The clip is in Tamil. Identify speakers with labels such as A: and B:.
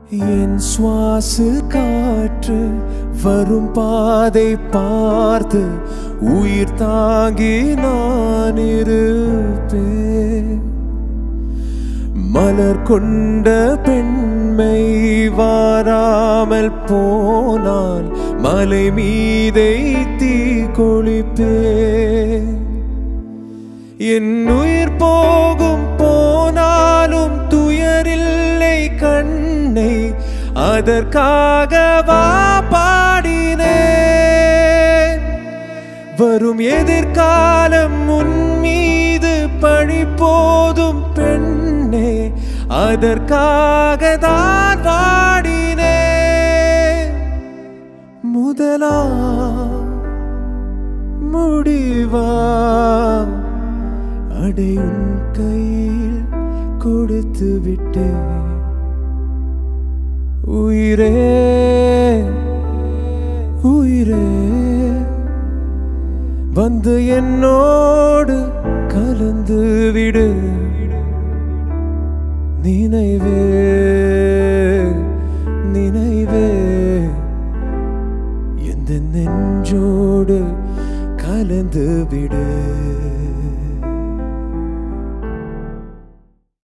A: என் சுவாசு காற்று வரும் பாதை பார்த்து உயிர் தாங்கி நான் இருப்பேன் மலர் கொண்ட பெண்மை வாராமல் போனால் மலை மீதை தீ கொளிப்பேன் என் உயிர் போகும் போனாலும் துயரில்லை கண்ணை அதற்காகவா பாடினேன் வரும் எதிர்காலம் உன் மீது பழி போதும் பெண்ணே அதற்காக தான் வாடினேன் முதலா முடிவா அடை உன் கையில் கொடுத்து விட்டேன் உயிரே உயிரே வந்து என்னோடு கலந்து விடு நினைவே நினைவே எந்த நெஞ்சோடு கலந்து விடு